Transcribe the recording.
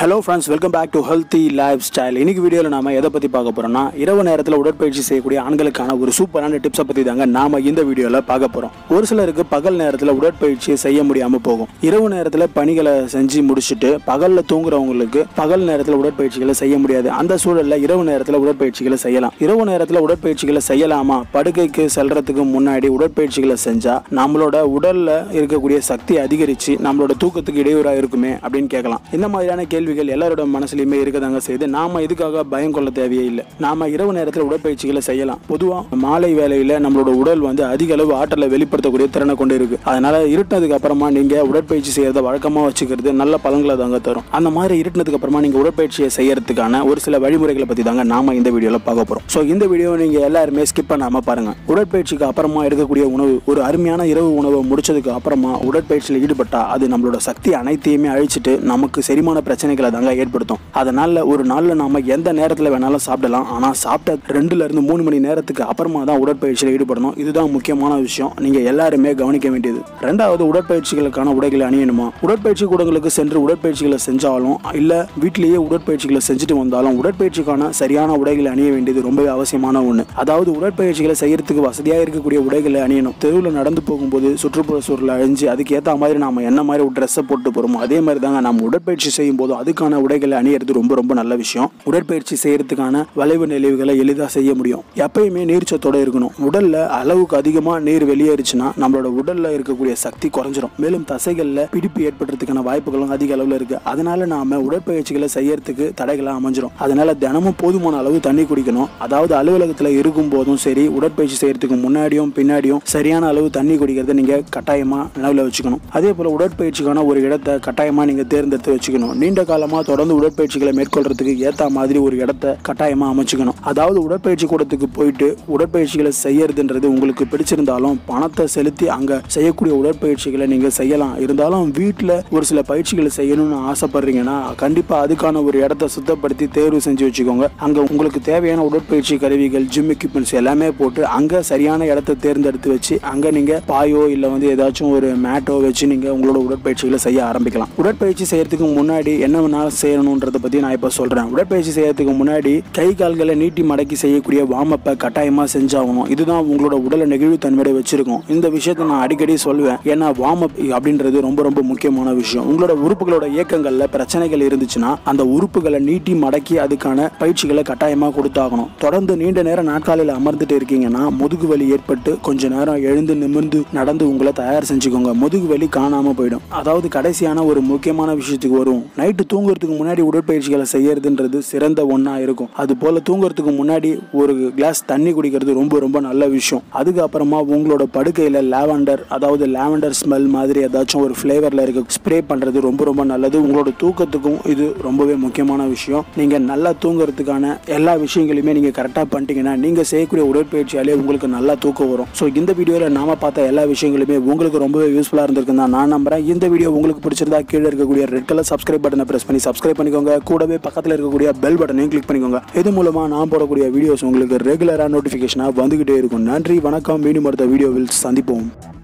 hello friends welcome back to healthy lifestyle இன்னைக்கு வீடியோவில் நாம எதை பற்றி பார்க்க போறோம்னா இரவு நேரத்தில் உடற்பயிற்சி செய்யக்கூடிய ஆண்களுக்கான ஒரு சூப்பரான டிப்ஸை பற்றி தாங்க நாம இந்த வீடியோவில் பார்க்க போகிறோம் ஒரு சிலருக்கு பகல் நேரத்தில் உடற்பயிற்சி செய்ய முடியாமல் போகும் இரவு நேரத்தில் பணிகளை செஞ்சு முடிச்சுட்டு பகலில் தூங்குறவங்களுக்கு பகல் நேரத்தில் உடற்பயிற்சிகளை செய்ய முடியாது அந்த சூழலில் இரவு நேரத்தில் உடற்பயிற்சிகளை செய்யலாம் இரவு நேரத்தில் உடற்பயிற்சிகளை செய்யலாமா படுக்கைக்கு செல்றதுக்கு முன்னாடி உடற்பயிற்சிகளை செஞ்சா நம்மளோட உடல்ல இருக்கக்கூடிய சக்தி அதிகரிச்சு நம்மளோட தூக்கத்துக்கு இடையூறாக இருக்குமே அப்படின்னு கேட்கலாம் இந்த மாதிரியான கேள்விகள் எல்லாரோட மனசுலயுமே இருக்கதாங்க செய்யுது நாம இதுக்காக பயம் கொள்ள தேவையே இல்லை நாம இரவு நேரத்தில் உடற்பயிற்சிகளை செய்யலாம் பொதுவா மாலை வேளையில நம்மளோட உடல் வந்து அதிக அளவு ஆற்றலை வெளிப்படுத்தக்கூடிய திறனை கொண்டு இருக்கு அதனால இருட்டினதுக்கு அப்புறமா நீங்க உடற்பயிற்சி செய்யறத வழக்கமா வச்சுக்கிறது நல்ல பலன்களை தாங்க தரும் அந்த மாதிரி இருட்டினதுக்கு அப்புறமா நீங்க உடற்பயிற்சியை செய்யறதுக்கான ஒரு சில வழிமுறைகளை பத்தி தாங்க நாம இந்த வீடியோல பார்க்க போறோம் ஸோ இந்த வீடியோ நீங்க எல்லாருமே ஸ்கிப் பண்ணாம பாருங்க உடற்பயிற்சிக்கு அப்புறமா எடுக்கக்கூடிய உணவு ஒரு அருமையான இரவு உணவை முடிச்சதுக்கு அப்புறமா உடற்பயிற்சியில் ஈடுபட்டா அது நம்மளோட சக்தி அனைத்தையுமே அழிச்சிட்டு நமக்கு செரிமான பிரச்சனைகளை தாங்க ஏற்படுத்தும் அதனால ஒரு நாள்ல நாம எந்த நேரத்தில் வேணாலும் சாப்பிடலாம் ஆனா சாப்பிட்ட ரெண்டுல இருந்து மூணு மணி நேரத்துக்கு அப்புறமா தான் உடற்பயிற்சியில் ஈடுபடணும் இதுதான் முக்கியமான விஷயம் நீங்க எல்லாருமே கவனிக்க வேண்டியது ரெண்டாவது உடற்பயிற்சிகளுக்கான உடைகளை அணியணுமா உடற்பயிற்சி கூடங்களுக்கு சென்று உடற்பயிற்சிகளை செஞ்சாலும் இல்ல வீட்டிலேயே உடற்பயிற்சிகளை செஞ்சுட்டு வந்தாலும் உடற்பயிற்சிக்கான சரியான உடைகளை அணிய வேண்டியது ரொம்பவே அவசியமான ஒண்ணு அதாவது உடற்பயிற்சிகளை செய்யறதுக்கு வசதியா இருக்கக்கூடிய உடைகளை அணியணும் தெருவில் நடந்து போகும்போது சுற்றுப்புற சூழலை அழிஞ்சு அதுக்கு ஏற்ற மாதிரி நாம என்ன மாதிரி ஒரு ட்ரெஸ்ஸை போட்டு போறோமோ அதே மாதிரி தாங்க நம்ம உடற்பயிற்சி செய்யும் போது அதுக்கான உடைகளை அணியறது ரொம்ப ரொம்ப நல்ல விஷயம் உடற்பயிற்சி செய்யறதுக்கான வளைவு நெளிவுகளை எளிதாக செய்ய முடியும் எப்பயுமே நீர்ச்சத்தோட இருக்கணும் உடல்ல அளவுக்கு அதிகமா நீர் வெளியேறுச்சுன்னா நம்மளோட உடல்ல இருக்கக்கூடிய சக்தி குறைஞ்சிரும் மேலும் தசைகள்ல பிடிப்பு ஏற்படுறதுக்கான வாய்ப்புகளும் அதிக அளவுல இருக்கு அதனால நாம உடற்பயிற்சிகளை செய்யறதுக்கு தடைகளா அமைஞ்சிரும் அதனால தினமும் போதுமான அளவு தண்ணி குடிக்கணும் அதாவது அலுவலகத்துல இருக்கும் போதும் சரி உடற்பயிற்சி செய்யறதுக்கு முன்னாடியும் பின்னாடியும் சரியான அளவு தண்ணி குடிக்கிறத நீங்க கட்டாயமா நினைவுல வச்சுக்கணும் அதே போல உடற்பயிற்சிக்கான ஒரு இடத்தை கட்டாயமா நீங்க தேர்ந்தெடுத்து வச்சுக்கணும் நீண்ட காலமா தொடர்ந்து உடற்பயிற்சிகளை மேற்கொள்றதுக்கு ஏத்த மாதிரி ஒரு இடத்த கட்டாயமா அமைச்சுக்கணும் அதாவது உடற்பயிற்சி கூடத்துக்கு போயிட்டு உடற்பயிற்சிகளை செய்யறதுன்றது உங்களுக்கு பிடிச்சிருந்தாலும் பணத்தை செலுத்தி அங்க செய்யக்கூடிய உடற்பயிற்சிகளை நீங்க செய்யலாம் இருந்தாலும் வீட்டில் ஒரு சில பயிற்சிகளை செய்யணும்னு ஆசைப்படுறீங்கன்னா கண்டிப்பா அதுக்கான ஒரு இடத்த சுத்தப்படுத்தி தேர்வு செஞ்சு வச்சுக்கோங்க அங்க உங்களுக்கு தேவையான உடற்பயிற்சி கருவிகள் ஜிம் எக்யூப்மெண்ட்ஸ் எல்லாமே போட்டு அங்க சரியான இடத்த தேர்ந்தெடுத்து வச்சு அங்க நீங்க பாயோ இல்ல வந்து ஏதாச்சும் ஒரு மேட்டோ வச்சு நீங்க உங்களோட உடற்பயிற்சிகளை செய்ய ஆரம்பிக்கலாம் உடற்பயிற்சி செய்யறதுக்கு முன்னாடி என்ன வேணாலும் செய்யணுன்றத பத்தி நான் இப்ப சொல்றேன் உடற்பயிற்சி செய்யறதுக்கு முன்னாடி கை கால்களை நீட்டி மடக்கி செய்யக்கூடிய வார்மப்பை கட்டாயமா செஞ்சாகணும் இதுதான் உங்களோட உடலை நெகிழ்வுத்தன்மையோட வச்சிருக்கும் இந்த விஷயத்தை நான் அடிக்கடி சொல்லுவேன் ஏன்னா வார்ம் அப் அப்படின்றது ரொம்ப ரொம்ப முக்கியமான விஷயம் உங்களோட உறுப்புகளோட இயக்கங்கள்ல பிரச்சனைகள் இருந்துச்சுன்னா அந்த உறுப்புகளை நீட்டி மடக்கி அதுக்கான பயிற்சிகளை கட்டாயமா கொடுத்தாகணும் தொடர்ந்து நீண்ட நேரம் நாட்காலையில் அமர்ந்துட்டு இருக்கீங்கன்னா முதுகு வலி ஏற்பட்டு கொஞ்ச நேரம் எழுந்து நிமிர்ந்து நடந்து உங்களை தயார் செஞ்சுக்கோங்க முதுகு வலி காணாம போயிடும் அதாவது கடைசியான ஒரு முக்கியமான விஷயத்துக்கு வரும் நைட்டு தூங்குறதுக்கு முன்னாடி உடற்பயிற்சிகளை செய்யறதுன்றது சிறந்த ஒன்றா இருக்கும் அது போல தூங்குறதுக்கு முன்னாடி ஒரு கிளாஸ் தண்ணி குடிக்கிறது ரொம்ப ரொம்ப நல்ல விஷயம் அதுக்கப்புறமா உங்களோட படுக்கையில் லாவெண்டர் அதாவது லாவெண்டர் ஸ்மெல் மாதிரி ஏதாச்சும் ஒரு ஃப்ளேவரில் இருக்க ஸ்ப்ரே பண்ணுறது ரொம்ப ரொம்ப நல்லது உங்களோட தூக்கத்துக்கும் இது ரொம்பவே முக்கியமான விஷயம் நீங்கள் நல்லா தூங்குறதுக்கான எல்லா விஷயங்களையுமே நீங்கள் கரெக்டாக பண்ணிட்டீங்கன்னா நீங்கள் செய்யக்கூடிய உடற்பயிற்சியாலே உங்களுக்கு நல்லா தூக்கம் வரும் ஸோ இந்த வீடியோவில் நாம பார்த்த எல்லா விஷயங்களுமே உங்களுக்கு ரொம்பவே யூஸ்ஃபுல்லாக இருந்திருக்குன்னு தான் நான் நம்புறேன் இந்த வீடியோ உங்களுக்கு பிடிச்சிருந்தா கீழே இருக்கக்கூடிய ரெட் கலர் சப்ஸ்கிரைப் பட்டனை பிரஸ் பண்ணி சப்ஸ்கிரைப் பண்ணிக்கோங்க கூடவே பக்கத்தில் இருக்கக்கூடிய பெல் பட்டனையும் கிளிக் பண்ணிக்கோங்க இது மூலமா நான் போடக்கூடிய வீடியோஸ் உங்களுக்கு ரெகுலராக நோட்டிஃபிகேஷனாக வந்துகிட்டே இருக்கும் நன்றி வணக்கம் மீண்டும் அடுத்த வீடியோவில் சந்திப்போம்